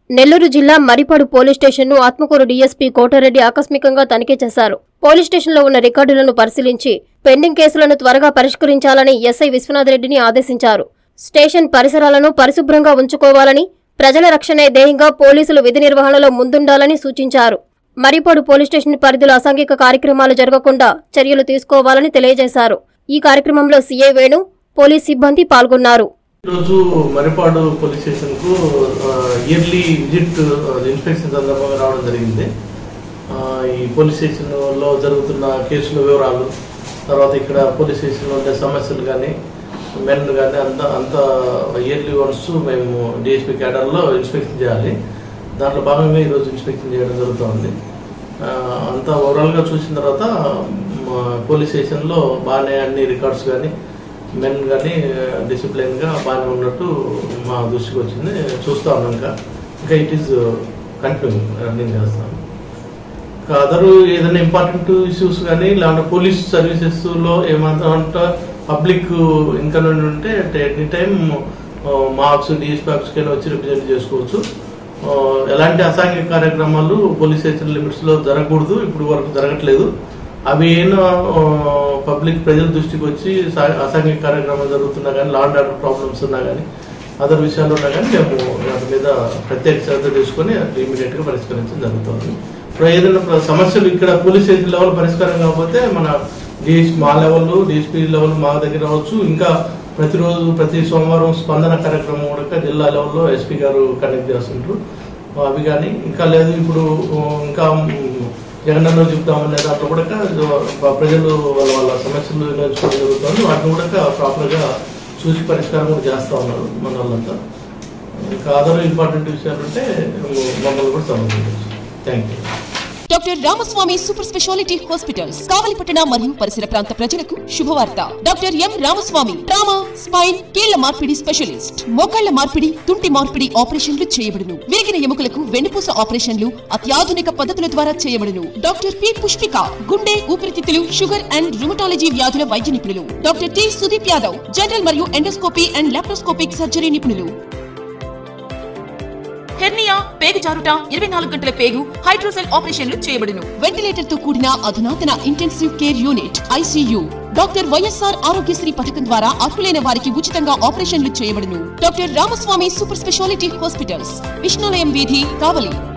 నెల్లూరు జిల్లా మరిపాడు పోలీస్ స్టేషన్ను ఆత్మకూరు డీఎస్పీ కోటారెడ్డి ఆకస్మికంగా తనిఖీ చేశారు పోలీస్ స్టేషన్లో ఉన్న రికార్డులను పరిశీలించి పెండింగ్ కేసులను త్వరగా పరిష్కరించాలని ఎస్ఐ విశ్వనాథరెడ్డిని ఆదేశించారు స్టేషన్ పరిసరాలను పరిశుభ్రంగా ఉంచుకోవాలని ప్రజల రక్షణే ధ్యేయంగా పోలీసులు విధి నిర్వహణలో ముందుండాలని సూచించారు మరిపాడు పోలీస్ స్టేషన్ పరిధిలో అసాంఘిక కార్యక్రమాలు జరగకుండా చర్యలు తీసుకోవాలని తెలియజేశారు ఈ కార్యక్రమంలో సీఐ వేణు పోలీస్ సిబ్బంది పాల్గొన్నారు ఈరోజు మరిపాడు పోలీస్ స్టేషన్ కు ఇయర్లీ విజిట్ ఇన్స్పెక్షన్ సందర్భంగా రావడం జరిగింది ఆ, ఈ పోలీస్ స్టేషన్ లో జరుగుతున్న కేసుల వివరాలు తర్వాత ఇక్కడ పోలీస్ స్టేషన్ లో ఉండే సమస్యలు కానీ మెన్ కానీ అంత అంత ఇయర్లీ వన్స్ మేము డిఎస్పీ క్యాడర్లో ఇన్స్పెక్షన్ చేయాలి దాంట్లో భాగంగా ఈరోజు ఇన్స్పెక్షన్ చేయడం జరుగుతుంది ఆ, అంతా ఓవరాల్గా చూసిన తర్వాత మా పోలీస్ స్టేషన్లో బాగానే అన్ని రికార్డ్స్ కానీ మెన్ కానీ డిసిప్లిన్గా బాగానే ఉన్నట్టు మా దృష్టికి వచ్చింది చూస్తా ఉన్నాం ఇంకా ఇంకా ఇట్ ఈస్ కంటిన్యూ రన్నింగ్ చేస్తాం ఇంకా అదర్ ఏదైనా ఇంపార్టెంట్ ఇష్యూస్ కానీ లేదంటే పోలీస్ సర్వీసెస్ లో ఏమంటే పబ్లిక్ ఇన్కన్వీనియంట్ ఉంటే ఎనీ టైం మార్క్స్ డిఎస్పీ ఆఫీస్కి వచ్చి రిప్రజెంట్ చేసుకోవచ్చు ఆ, ఎలాంటి అసాంఘిక కార్యక్రమాలు పోలీస్ స్టేషన్ లిమిట్స్ లో జరగకూడదు ఇప్పుడు వరకు జరగట్లేదు అవి ఏమైనా పబ్లిక్ ప్రజల దృష్టికి వచ్చి సా- అసాంఘిక కార్యక్రమాలు జరుగుతున్నా కానీ లా అండ్ ఆర్డర్ ప్రాబ్లమ్స్ ఉన్నా కానీ అదర్ విషయాలు ఉన్నా కానీ మేము వాటి మీద ప్రత్యేక శ్రద్ధ తీసుకొని ఇమీడియట్ గా పరిష్కరించడం జరుగుతుంది ఇప్పుడు ఏదైనా ప్ర- సమస్యలు ఇక్కడ పోలీస్ స్టేషన్ లెవెల్ పరిష్కారం కాకపోతే మన డిఎస్ మా లెవెల్ డిఎస్పీ లెవెల్ మా దగ్గర రావచ్చు ఇంకా ప్రతిరోజు ప్రతి సోమవారం స్పందన కార్యక్రమం కూడా జిల్లా లెవెల్లో ఎస్పీ గారు కండక్ట్ చేస్తుంటారు అవి కానీ ఇంకా లేదు ఇప్పుడు ఆ, ఇంకా మ్, జగనన్న చెప్తామనే దాంట్లో కూడా ఆ, ప్రజలు వాళ్ళ వాళ్ళ సమస్యలు నేర్చుకోవడం జరుగుతుంది వాటిని కూడా ప్రాపర్ గా చూసి పరిష్కారం కూడా చేస్తా ఉన్నారు మన వాళ్ళంతా ఇంకా అదర్ ఇంపార్టెంట్ విషయాలు ఉంటే మమ్మల్ని కూడా సంబంధించవచ్చు thank you doctor Ramaswamy super speciality hospitals కావలిపట్టణ మరియు పరిసర ప్రాంత ప్రజలకు శుభవార్త doctor M Ramaswamy trauma spine కీళ్ల మార్పిడి స్పెషలిస్ట్ మోకాళ్ల మార్పిడి తుంటి మార్పిడి ఆపరేషన్లు చేయబడును విరిగిన ఎముకలకు వెన్నుపూస ఆపరేషన్లు అత్యాధునిక పద్ధతుల ద్వారా చేయబడును డాక్టర్ పి పుష్పిక గుండె ఊపిరితిత్తులు షుగర్ అండ్ రుమటాలజీ వ్యాధుల వైద్య నిపుణులు doctor T Sudeep Yadav general మరియు ఎండోస్కోపీ అండ్ లాప్రోస్కోపిక్ సర్జరీ నిపుణులు హెర్నియా పేగు జారుట ఇరవై నాలుగు గంటల పేగు హైడ్రోసెల్ ఆపరేషన్లు చేయబడును వెంటిలేటర్ తో కూడిన అధునాతన intensive care unit ICU doctor YSR Aarogyasri పథకం ద్వారా అర్హులైన వారికి ఉచితంగా ఆపరేషన్లు చేయబడును doctor Ramaswamy super speciality hospitals Vishnulayam వీధి కావలి